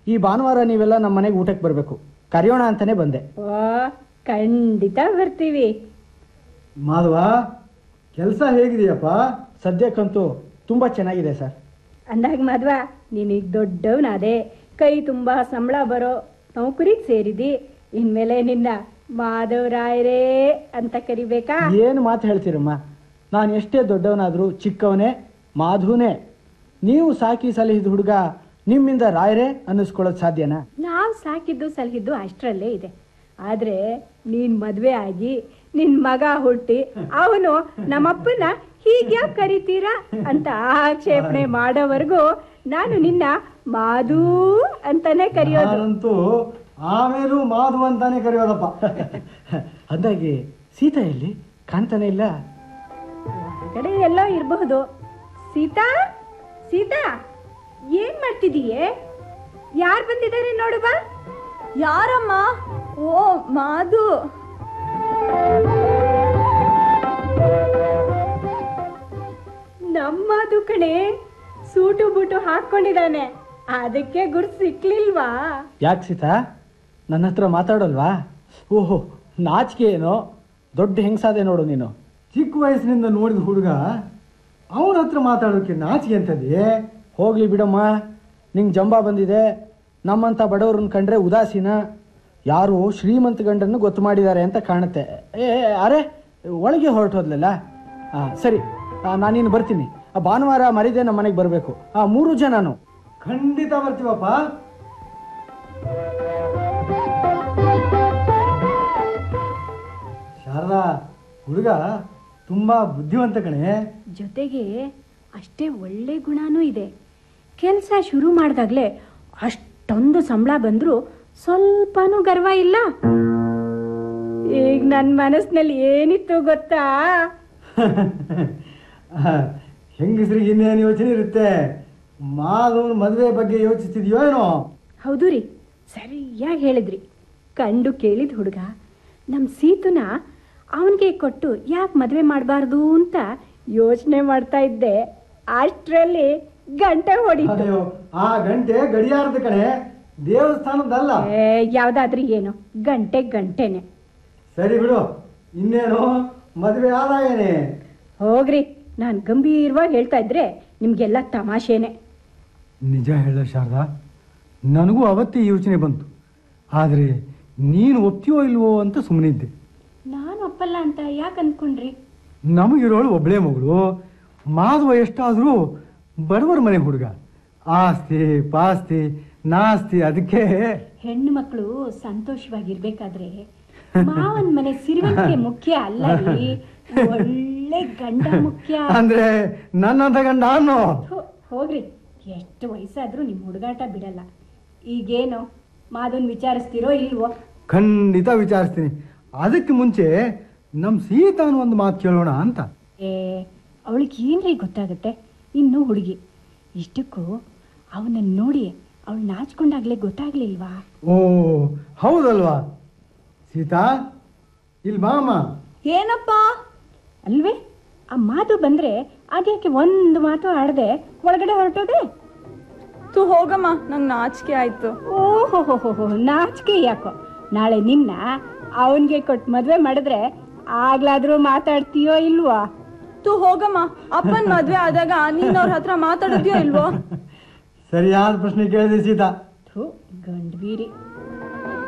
ಈ ಭಾನುವಾರ ನೀವೆಲ್ಲ ನಮ್ಮ ಮನೆಗೆ ಊಟಕ್ಕೆ ಬರಬೇಕು ಕರೆಯೋಣ ಅಂತಾನೆ ಬಂದೆ ಓ ಖಂಡಿತ ಬರ್ತೀವಿ ಮಾಧವ ಕೆಲಸ ಹೇಗಿದೆಯಪ್ಪ ಸದ್ಯಕ್ಕಂತೂ ತುಂಬ ಚೆನ್ನಾಗಿದೆ ಸರ್ ಅಂದಾಗ ಮದ್ವ ನೀನೀಗ ದೊಡ್ಡವನಾದೆ ಕೈ ತುಂಬಾ ಸಂಬಳ ಬರೋ ನೌಕರಿಗೆ ಸೇರಿದಿ ಇನ್ಮೇಲೆ ನಿನ್ನ ಮಾಧವರಾಯರೇ ಅಂತ ಕರಿಬೇಕಾ ಏನು ಮಾತು ಹೇಳ್ತೀರಮ್ಮ ನಾನು ಎಷ್ಟೇ ದೊಡ್ಡವನಾದರೂ ಚಿಕ್ಕವನೇ ಮಾಧುನೇ ನೀವು ಸಾಕಿ ಸಲಹಿದ ಹುಡುಗ ನಿಮ್ಮಿಂದ ರಾಯರೇ ಅನ್ನಿಸ್ಕೊಳ್ಳೋದು ಸಾಧ್ಯನಾ ನಾವು ಸಾಕಿದ್ದು ಸಲಹಿದ್ದು ಅಷ್ಟರಲ್ಲೇ ಇದೆ ಆದ್ರೆ ನೀನ್ ಮದ್ವೆ ಆಗಿ ನಿನ್ ಮಗ ಹುಟ್ಟಿ ಅವನು ನಮ್ಮಪ್ಪನ ಹೀಗ್ಯಾಕ್ ಕರಿತೀರಾ ಅಂತ ಆಕ್ಷೇಪಣೆ ಮಾಡೋವರೆಗೂ ನಾನು ನಿನ್ನ ಮಾಧು ಅಂತಾನೆ ಕರೆಯೋದು ನಾನಂತೂ ಆಮೇಲೂ ಮಾಧವ ಅಂತಾನೆ ಕರೆಯೋದಪ್ಪ ಅಂದಾಗೆ ಸೀತಾ ಎಲ್ಲಿ ಕಾಣ್ತಾನೆ ಇಲ್ಲ ಹೊರಗಡೆ ಎಲ್ಲೋ ಇರಬಹುದು ಸೀತಾ ಸೀತಾ ಏನ್ ಮಾಡ್ತಿದೀಯೇ ಯಾರು ಬಂದಿದ್ದಾರೆ ನೋಡು ಬಾ ಯಾರಮ್ಮ ಓ ಮಾಧು ನಮ್ಮದು ಕಣೆ ಸೂಟು ಬೂಟು ಹಾಕೊಂಡಿದ್ದಾನೆ ಅದಕ್ಕೆ ಗುರ್ತು ಸಿಕ್ಲಿಲ್ವಾ ಯಾಕೆ ಸೀತಾ ನನ್ನ ಹತ್ರ ಮಾತಾಡೋಲ್ವಾ ಓಹೋ ನಾಚಿಕೆ ಏನೋ ದೊಡ್ಡ ಹೆಂಗಸಾದೆ ನೋಡು ನೀನು ಚಿಕ್ಕ ವಯಸ್ಸಿನಿಂದ ನೋಡಿದ ಹುಡುಗ ಅವನ ಹತ್ರ ಮಾತಾಡೋಕೆ ನಾಚಿಕೆ ಅಂತದೆ ಹೋಗ್ಲಿ ಬಿಡಮ್ಮ ನಿಂಗೆ ಜಂಬ ಬಂದಿದೆ ನಮ್ಮಂಥ ಬಡವ್ರನ್ನ ಕಂಡ್ರೆ ಉದಾಸೀನ ಯಾರು ಶ್ರೀಮಂತ ಗಂಡನ್ನು ಗೊತ್ತು ಮಾಡಿದ್ದಾರೆ ಅಂತ ಕಾಣುತ್ತೆ ಏ ಏ, ಅರೆ ಒಳಗೆ ಹೊರಟೋದ್ಲಲ್ಲ ಹಾಂ ಸರಿ ಆ, ನಾನಿನ್ನು ಬರ್ತೀನಿ ಆ ಭಾನುವಾರ ಮರಿದೆ ನಮ್ಮ ಮನೆಗೆ ಬರಬೇಕು ಆ ಮೂರು ಜನನು ಖಂಡಿತ ಬರ್ತೀವಪ್ಪ ಶಾರದಾ ಹುಡುಗ ತುಂಬಾ ಬುದ್ಧಿವಂತ ಕಣೆ ಜೊತೆಗೆ ಅಷ್ಟೇ ಒಳ್ಳೆ ಗುಣನೂ ಇದೆ ಕೆಲಸ ಶುರು ಮಾಡಿದಾಗಲೇ ಅಷ್ಟೊಂದು ಸಂಬಳ ಬಂದರೂ ಸ್ವಲ್ಪನೂ ಗರ್ವ ಇಲ್ಲ ಈಗ ನನ್ನ ಮನಸ್ಸಿನಲ್ಲಿ ಏನಿತ್ತು ಗೊತ್ತಾ ಹೆಂಗಸ್ರಿಗೆ ಇನ್ನೇನು ಯೋಚನೆ ಇರುತ್ತೆ ಮಾಧವನ ಮದುವೆ ಬಗ್ಗೆ ಯೋಚಿಸ್ತಿದ್ಯೋ ಏನೋ ಹೌದು ರೀ ಸರಿಯಾಗಿ ಹೇಳಿದ್ರಿ ಕಂಡು ಕೇಳಿದ ಹುಡುಗ ನಮ್ಮ ಸೀತುನ ಅವನಿಗೆ ಕೊಟ್ಟು ಯಾಕೆ ಮದುವೆ ಮಾಡಬಾರ್ದು ಅಂತ ಯೋಚನೆ ಮಾಡ್ತಾ ಇದ್ದೆ ಅಷ್ಟರಲ್ಲಿ ಗಂಟೆ ಹೊಡಿತು ಅಯ್ಯೋ ಆ ಗಂಟೆ ಗಡಿಯಾರದ ಕಣೆ ದೇವಸ್ಥಾನದಲ್ಲ ಏ, ಯಾವ್ದಾದ್ರೂ ಏನು ಗಂಟೆ ಗಂಟೆನೆ ಸರಿ ಬಿಡು ಇನ್ನೇನು ಮದುವೆ ಆದಾಯನೇ ಹೋಗ್ರಿ ನಾನು ಗಂಭೀರವಾಗಿ ಹೇಳ್ತಾ ಇದ್ರೆ ನಿಮ್ಗೆಲ್ಲ ತಮಾಷೆನೆ ನಿಜ ಹೇಳ ಶಾರದಾ ನನಗೂ ಅವತ್ತೇ ಯೋಚನೆ ಬಂತು ಆದರೆ ನೀನು ಒಪ್ತೀಯೋ ಇಲ್ವೋ ಅಂತ ಸುಮ್ಮನಿದ್ದೆ ನಾನು ಒಪ್ಪಲ್ಲ ಅಂತ ಯಾಕೆ ಅಂದ್ಕೊಂಡ್ರಿ ನಮಗಿರೋಳು ಒಬ್ಬಳೇ ಮಗಳು ಮಾಧವ ಎಷ್ಟಾದರೂ ಬಡವರ ಮನೆ ಹುಡುಗ ಆಸ್ತಿ ಪಾಸ್ತಿ ನಾಸ್ತಿ ಅದಕ್ಕೆ ಹೆಣ್ಣು ಮಕ್ಕಳು ಸಂತೋಷವಾಗಿರ್ಬೇಕಾದ್ರೆ ಮಾವನ್ ಮನೆ ಸಿರಿವಂತಿಕೆ ಮುಖ್ಯ ಅಲ್ಲ ರೀ ಒಳ್ಳೆ ಗಂಡ ಮುಖ್ಯ ಅಂದ್ರೆ ನನ್ನಂತ ಗಂಡ ಅನ್ನೋ ಥು, ಹೋಗ್ರಿ ಎಷ್ಟು ವಯಸ್ಸಾದ್ರೂ ನಿಮ್ ಹುಡುಗಾಟ ಬಿಡಲ್ಲ ಈಗೇನು ಮಾದನ್ ವಿಚಾರಿಸ್ತಿರೋ ಇಲ್ವೋ ಖಂಡಿತ ವಿಚಾರಿಸ್ತೀನಿ ಅದಕ್ಕೆ ಮುಂಚೆ ನಮ್ಮ ಸೀತಾನು ಒಂದು ಮಾತು ಕೇಳೋಣ ಅಂತ ಏ ಅವಳಿಗೆ ಏನ್ರಿ ಗೊತ್ತಾಗುತ್ತೆ ಇನ್ನು ಹುಡುಗಿ ಇಷ್ಟಕ್ಕೂ ಅವನನ್ನ ನೋಡಿ ಅವಳು ನಾಚ್ಕೊಂಡಾಗ್ಲೇ ಗೊತ್ತಾಗ್ಲಿಲ್ವಾ ಓ ಹೌದಲ್ವಾ ಸೀತಾ ಇಲ್ಲಿ ಬಾ ಅಮ್ಮ ಏನಪ್ಪ ಅಲ್ವೇ ಆ ಮಾತು ಬಂದ್ರೆ ಅದ್ಯಾಕೆ ಒಂದು ಮಾತು ಆಡದೆ ಒಳಗಡೆ ಹೊರಟೋದೆ ತು ಹೋಗಮ್ಮ ನಂಗೆ ನಾಚಿಕೆ ಆಯ್ತು ಓಹೋ ನಾಚಿಕೆ ಯಾಕೋ ನಾಳೆ ನಿನ್ನ ಅವನ್ಗೆ ಕೊಟ್ಟು ಮದ್ವೆ ಮಾಡಿದ್ರೆ ಆಗ್ಲಾದ್ರೂ ಮಾತಾಡ್ತೀಯೋ ಇಲ್ವೋ ತು ಹೋಗಮ್ಮ ಅಪ್ಪನ್ ಮದ್ವೆ ಆದಾಗ ನೀನ್ ಅವ್ರ ಹತ್ರ ಮಾತಾಡಿದ್ಯೋ ಇಲ್ವೋ ಸರಿಯಾದ ಪ್ರಶ್ನೆ ಕೇಳಿದೆ ಸೀತಾ ಥು ಗಂಡ್ಬೀರಿ